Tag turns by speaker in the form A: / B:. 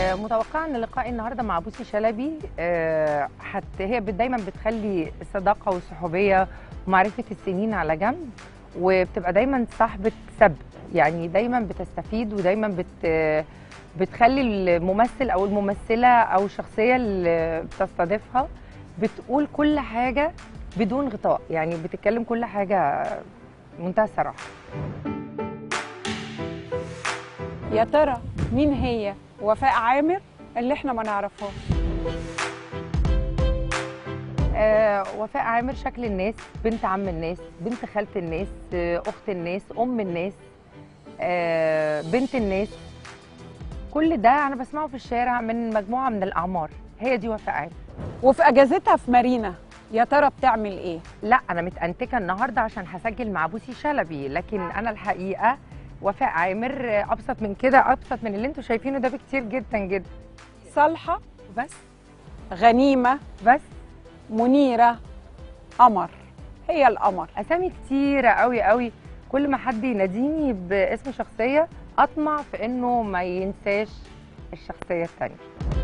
A: آه، متوقعه ان لقائي النهارده مع بوسي شلبي آه، حت هي بت- دايما بتخلي الصداقه والصحوبيه ومعرفه السنين على جنب وبتبقى دايما صاحبه سب يعني دايما بتستفيد ودايما بت بتخلي الممثل او الممثله او الشخصيه اللي بتستضيفها بتقول كل حاجه بدون غطاء يعني بتتكلم كل حاجه منتهى الصراحه
B: يا ترى مين هي وفاء عامر اللي احنا ما نعرفهاش
A: آه وفاء عامر شكل الناس بنت عم الناس بنت خالة الناس آه أخت الناس أم الناس آه بنت الناس كل ده أنا بسمعه في الشارع من مجموعة من الأعمار هي دي وفاء عامر
B: وفي اجازتها في مارينا يا ترى بتعمل ايه
A: لا أنا متأنتكة النهاردة عشان هسجل مع بوسي شلبي لكن أنا الحقيقة وفاء عامر آه، أبسط من كده أبسط من اللي أنتوا شايفينه ده بكتير جدا جدا
B: صالحه
A: بس
B: غنيمه
A: بس
B: منيره قمر هي القمر
A: اسامي كتيره قوي قوي كل ما حد يناديني باسم شخصيه اطمع في انه ما ينساش الشخصيه الثانيه